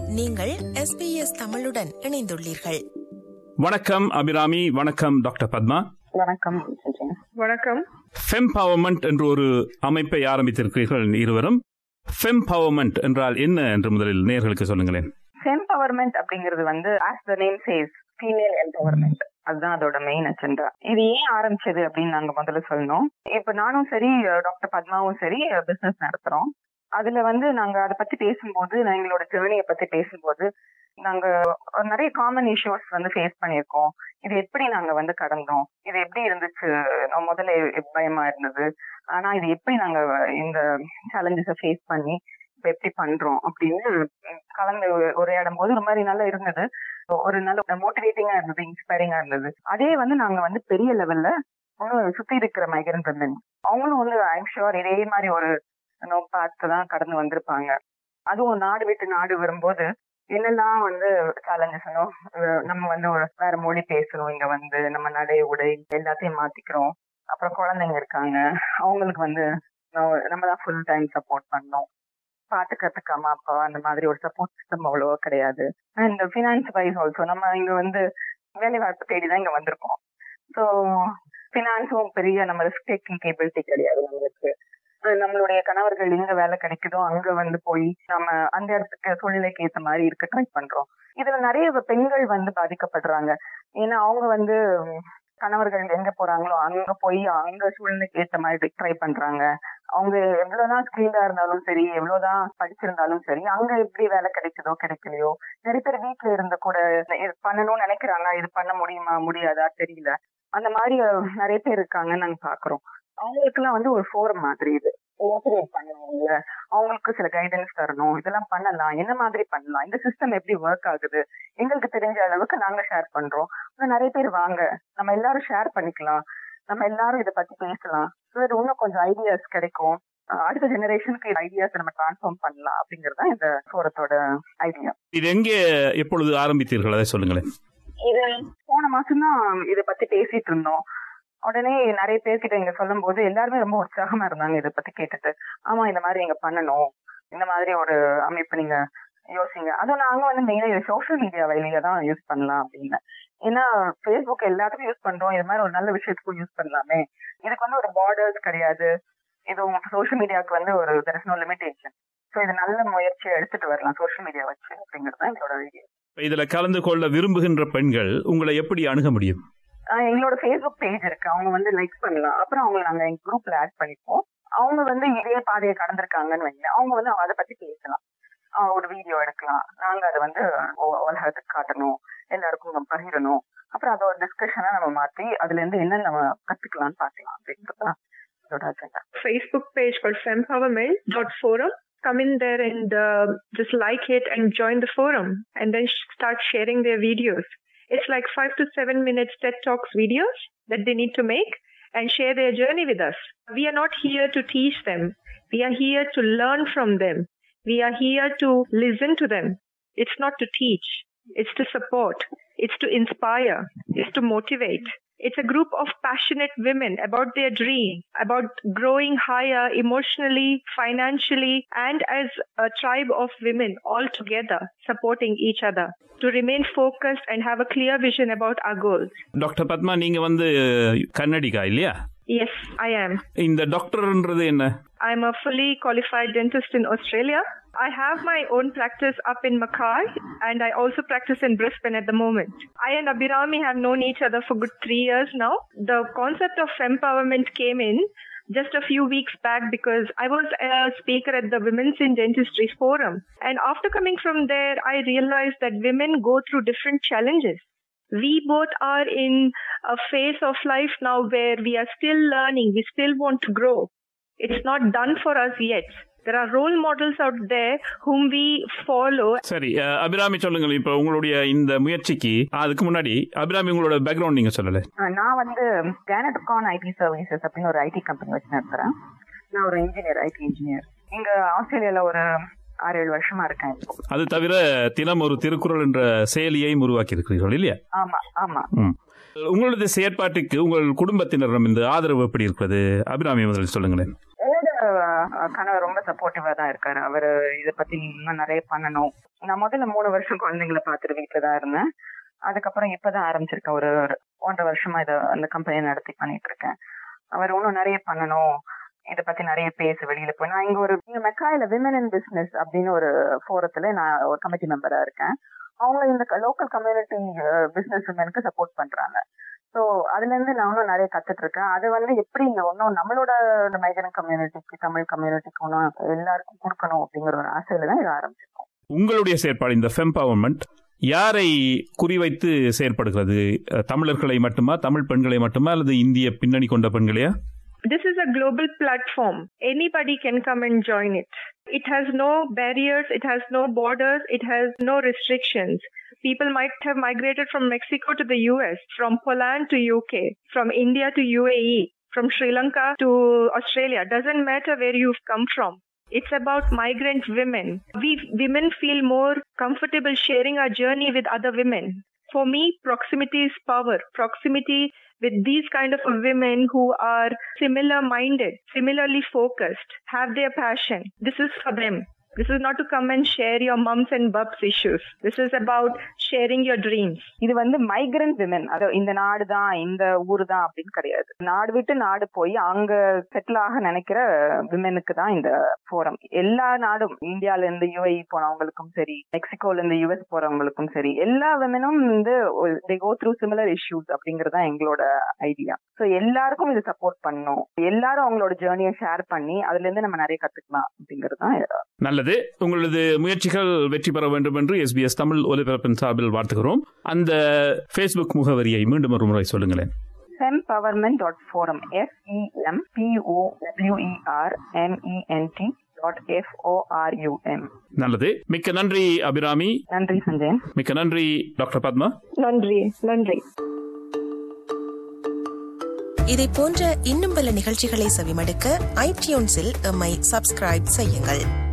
நீங்கள் எஸ்பிஎஸ் தமிழுடன் இணைந்துள்ளீர்கள் வணக்கம் அபிராமி வணக்கம் டாக்டர் பத்மா வணக்கம் வணக்கம் ஃபெம்பவர்மெண்ட் என்று ஒரு அமைப்பை ஆரம்பித்திருக்கிறீர்கள் இருவரும் ஃபெம்பவர்மெண்ட் என்றால் என்ன என்று முதலில் நேர்களுக்கு சொல்லுங்களேன் எம்பவர்மெண்ட் அப்படிங்கிறது வந்து as the name says female empowerment அதுதான் அதோட மெயின் அஜெண்டா இது ஏன் ஆரம்பிச்சது அப்படின்னு நாங்க முதல்ல சொல்லணும் இப்ப நானும் சரி டாக்டர் பத்மாவும் சரி பிசினஸ் நடத்துறோம் அதுல வந்து நாங்க அதை பத்தி பேசும்போது எங்களோட ஜேர்னியை பத்தி பேசும்போது நாங்க நிறைய காமன் இஷ்யூஸ் வந்து ஃபேஸ் பண்ணியிருக்கோம் இது எப்படி நாங்க வந்து கடந்தோம் இது எப்படி இருந்துச்சு நான் முதல்ல எ- பயமா இருந்தது ஆனா இது எப்படி நாங்க இந்த சேலஞ்சஸ ஃபேஸ் பண்ணி இப்ப எப்படி பண்றோம் அப்படின்னு உம், கலந்து உரையாடும் போது ஒரு மாதிரி நல்லா இருந்தது ஒரு நல்ல மோட்டிவேட்டிங்கா இருந்தது இன்ஸ்பைரிங்கா இருந்தது அதே வந்து நாங்க வந்து பெரிய லெவல்ல சுத்தி இருக்கிற மைக்ரண்ட் women அவங்களும் வந்து ஐம் ஷுவர் இதே மாதிரி ஒரு பார்த்து தான் கடந்து வந்திருப்பாங்க அதுவும் நாடு விட்டு நாடு வரும்போது என்னெல்லாம் வந்து சேலஞ்சஸ் நம்ம வந்து ஒரு வேற மொழி பேசுறோம் இங்க வந்து நம்ம நடை உடை எல்லாத்தையும் மாத்திக்கிறோம் அப்புறம் குழந்தைங்க இருக்காங்க அவங்களுக்கு வந்து நம்ம- நம்ம தான் ஃபுல் டைம் சப்போர்ட் பண்ணோம் பாத்துக்கிறதுக்கு அம்மா அப்பா அந்த மாதிரி ஒரு சப்போர்ட் சிஸ்டம் அவ்வளவா கிடையாது அண்ட் ஃபினான்ஸ் வைஸ் ஆல்சோ நம்ம இங்க வந்து வேலை வாய்ப்பு தேடி தான் இங்க வந்திருக்கோம் ஸோ ஃபினான்ஸும் பெரிய நம்ம ரிஸ்க் டேக்கிங் கேபிலிட்டி கிடையாது நம்மளுக்கு அஹ் நம்மளுடைய கணவர்கள் எங்க வேலை கிடைக்குதோ அங்க வந்து போய் நம்ம அந்த இடத்துக்கு சூழ்நிலைக்கு ஏத்த மாதிரி இருக்க ட்ரை பண்றோம் இதுல நிறைய பெண்கள் வந்து பாதிக்கப்படுறாங்க ஏன்னா அவங்க வந்து உம், கணவர்கள் எங்க போறாங்களோ அங்க போய் அங்க சூழ்நிலைக்கு ஏத்த மாதிரி ட்ரை பண்றாங்க அவங்க எவ்வளவுதான் ஸ்கில்டா இருந்தாலும் சரி எவ்வளவுதான் படிச்சிருந்தாலும் சரி அங்க எப்படி வேலை கிடைக்குதோ கிடைக்கலையோ நிறைய பேர் வீட்டுல இருந்து கூட இது பண்ணணும்னு நினைக்கிறாங்க இது பண்ண முடியுமா முடியாதா தெரியல அந்த மாதிரி அஹ், நிறைய பேர் இருக்காங்கன்னு நாங்க பாக்குறோம் அவங்களுக்கு எல்லாம் வந்து ஒரு ஃபோரம் மாதிரி இது மோட்டிவேட் பண்ணுவாங்கல்ல அவங்களுக்கு சில கைடன்ஸ் தரணும் இதெல்லாம் பண்ணலாம் என்ன மாதிரி பண்ணலாம் இந்த சிஸ்டம் எப்படி ஒர்க் ஆகுது எங்களுக்கு தெரிஞ்ச அளவுக்கு நாங்க ஷேர் பண்றோம் ஆனா நிறைய பேர் வாங்க நம்ம எல்லாரும் ஷேர் பண்ணிக்கலாம் நம்ம எல்லாரும் இதை பத்தி பேசலாம் ஸோ இது இன்னும் கொஞ்சம் ஐடியாஸ் கிடைக்கும் அஹ் அடுத்த ஜெனரேஷனுக்கு ஐடியாஸ் நம்ம டிரான்ஸ்ஃபார்ம் பண்ணலாம் அப்படிங்கறது தான் இந்த ஃபோரத்தோட ஐடியா இது எங்கே எப்பொழுது ஆரம்பித்தீர்கள் அதை சொல்லுங்களேன் இது போன மாசம் தான் இத பத்தி பேசிட்டு இருந்தோம் உடனே நிறைய பேர்கிட்ட இங்க சொல்லும் போது எல்லாருமே ரொம்ப உற்சாகமா இருந்தாங்க இத பத்தி கேட்டுட்டு ஆமா இந்த மாதிரி நீங்க பண்ணணும் இந்த மாதிரி ஒரு அமைப்பு நீங்க யோசிங்க அதுவும் நாங்க வந்து மெயினா சோஷியல் மீடியா வழியில தான் யூஸ் பண்ணலாம் அப்படின்னு ஏன்னா ஃபேஸ்புக் எல்லாத்துக்கும் யூஸ் பண்றோம் இது மாதிரி ஒரு நல்ல விஷயத்துக்கும் யூஸ் பண்ணலாமே இதுக்கு வந்து ஒரு பார்டர்ஸ் கிடையாது இது உங்களுக்கு சோஷியல் மீடியாவுக்கு வந்து ஒரு there is no limitation so இது நல்ல முயற்சியை எடுத்துட்டு வரலாம் சோஷியல் மீடியா வச்சு அப்படிங்கிறது தான் எங்களோட ஐடியா இதுல கலந்து கொள்ள விரும்புகின்ற பெண்கள் உங்களை எப்படி அணுக முடியும் ஆஹ் எங்களோட ஃபேஸ்புக் பேஜ் இருக்கு அவங்க வந்து லைக் பண்ணலாம் அப்புறம் அவங்க நாங்க எங்க குரூப்ல ஆட் பண்ணிப்போம் அவங்க வந்து இதே பாதையை கடந்திருக்காங்கன்னு வைங்க அவங்க வந்து அதை பத்தி பேசலாம் ஆஹ் ஒரு வீடியோ எடுக்கலாம் நாங்க அதை வந்து உ- உலகத்துக்கு காட்டணும் எல்லாருக்கும் நம்ம பகிரணும் அப்புறம் அதை ஒரு டிஸ்கஷனா நம்ம மாத்தி அதுல இருந்து என்ன நம்ம கத்துக்கலாம்னு பாக்கலாம் அப்படின்றது தான் இதோட agenda Facebook page called fempowerment.forum. Come in there and uh, just like it and join the forum and then sh- start sharing their videos. It's like five to seven minutes TED Talks videos that they need to make and share their journey with us. We are not here to teach them. We are here to learn from them. We are here to listen to them. It's not to teach. It's to support. It's to inspire. It's to motivate. It's a group of passionate women about their dream, about growing higher emotionally, financially, and as a tribe of women all together, supporting each other to remain focused and have a clear vision about our goals. Doctor Padma நீங்க வந்து கன்னடிகா இல்லையா Yes, I am. இந்த டாக்டர்ன்றது என்ன I'm a fully qualified dentist in Australia. I have my own practice up in Mackay and I also practice in Brisbane at the moment. I and Abhirami have known each other for good three years now. The concept of empowerment came in just a few weeks back because I was a speaker at the Women's in Dentistry Forum. And after coming from there, I realized that women go through different challenges. We both are in a phase of life now where we are still learning, we still want to grow. It's not done for us yet. There are role models out there whom we follow. சரி அஹ், அபிராமி சொல்லுங்கள் இப்ப உங்களுடைய இந்த முயற்சிக்கு அதுக்கு முன்னாடி அபிராமி உங்களோட background நீங்க சொல்லல ஆஹ் நான் வந்து கேனட்கான் ஐடி சர்வீசஸ் அப்படின்னு ஒரு ஐடி கம்பெனி வச்சு நடத்துறேன் நான் ஒரு இன்ஜினியர் ஐடி இன்ஜினியர் இங்க ஆஸ்திரேலியால ஒரு ஆறு ஏழு வருஷமா இருக்கேன் இப்போ அது தவிர தினம் ஒரு திருக்குறள் என்ற செயலியையும் உருவாக்கி இருக்கிறீர்கள் இல்லையா ஆமா ஆமா ம். உங்களது செயற்பாட்டுக்கு உங்கள் குடும்பத்தினரிடம் இந்த ஆதரவு எப்படி இருக்கிறது அபிராமி முதலில் சொல்லுங்களேன் என்னோட அஹ், கணவர் ரொம்ப சப்போர்ட்டிவா தான் இருக்காரு அவரு இத பத்தி இன்னும் நிறைய பண்ணணும் நான் முதல்ல மூணு வருஷம் குழந்தைங்களை பார்த்துட்டு வீட்டுல தான் இருந்தேன் அதுக்கப்புறம் இப்பதான் ஆரம்பிச்சிருக்கேன் ஒரு ஒரு ஒன்றரை வருஷமா இத அந்த கம்பெனியை நடத்தி பண்ணிட்டு இருக்கேன் அவர் இன்னும் நிறைய பண்ணணும் இத பத்தி நிறைய பேச வெளியில போய் நான் இங்க ஒரு இங்க மெக்காயில விமன் இன் பிசினஸ் அப்படின்னு ஒரு ஃபோரத்துல நான் ஒரு கமிட்டி மெம்பரா இருக்கேன் அவங்க இந்த லோக்கல் கம்யூனிட்டி பிசினஸ் உமனுக்கு சப்போர்ட் பண்றாங்க ஸோ அதுல இருந்து நான் இன்னும் நிறைய கத்துட்டு இருக்கேன் அது வந்து எப்படி இங்க ஒன்னும் நம்மளோட மைக்ரன் கம்யூனிட்டிக்கு தமிழ் கம்யூனிட்டிக்கு ஒன்னும் எல்லாருக்கும் கொடுக்கணும் அப்படிங்கிற ஒரு ஆசையில தான் இதை ஆரம்பிச்சிருக்கோம் உங்களுடைய செயற்பாடு இந்த ஃபெம்பவர்மெண்ட் யாரை குறிவைத்து செயற்படுகிறது அஹ், தமிழர்களை மட்டுமா தமிழ் பெண்களை மட்டுமா அல்லது இந்திய பின்னணி கொண்ட பெண்களையா This is a global platform. Anybody can come and join it. It has no barriers, it has no borders, it has no restrictions. People might have migrated from Mexico to the US, from Poland to UK, from India to UAE, from Sri Lanka to Australia. Doesn't matter where you've come from. It's about migrant women. We women feel more comfortable sharing our journey with other women. For me, proximity is power. Proximity with these kind of women who are similar minded, similarly focused, have their passion. This is for them. This is not to come and share your mums and bubs issues. This is about sharing your dreams. இது வந்து migrant women அது இந்த நாடு தான் இந்த ஊரு தான் அப்படின்னு கிடையாது நாடு விட்டு நாடு போய் அங்க செட்டில் ஆக நினைக்கிற விமனுக்கு தான் இந்த ஃபோரம் எல்லா நாடும் இந்தியால இருந்து யுஏஇ போனவங்களுக்கும் சரி மெக்சிகோல இருந்து யுஎஸ் போறவங்களுக்கும் சரி எல்லா விமனும் வந்து they go through similar issues அப்படிங்கறது தான் எங்களோட ஐடியா ஸோ எல்லாருக்கும் இது சப்போர்ட் பண்ணணும் எல்லாரும் அவங்களோட ஜேர்னியை ஷேர் பண்ணி அதுல இருந்து நம்ம நிறைய கத்துக்கலாம் அப்படிங்கிறது தான் நல்லது உங்களது முயற்சிகள் வெற்றி பெற வேண்டும் என்று எஸ்பிஎஸ் தமிழ் ஒலிபரப்பின் சார்பில் வாழ்த்துகிறோம் அந்த ஃபேஸ்புக் முகவரியை மீண்டும் ஒரு முறை சொல்லுங்களேன் fempowerment.forum f-e-m p-o-w-e-r m-e-n-t dot f-o-r-u-m நல்லது மிக்க நன்றி அபிராமி நன்றி சஞ்சயன் மிக்க நன்றி டாக்டர் பத்மா Nandri, Nandri. இதை போன்ற இன்னும் பல நிகழ்ச்சிகளை செவிமடுக்க ஐடியூன்ஸில் எம்மை சப்ஸ்கிரைப் செய்யுங்கள்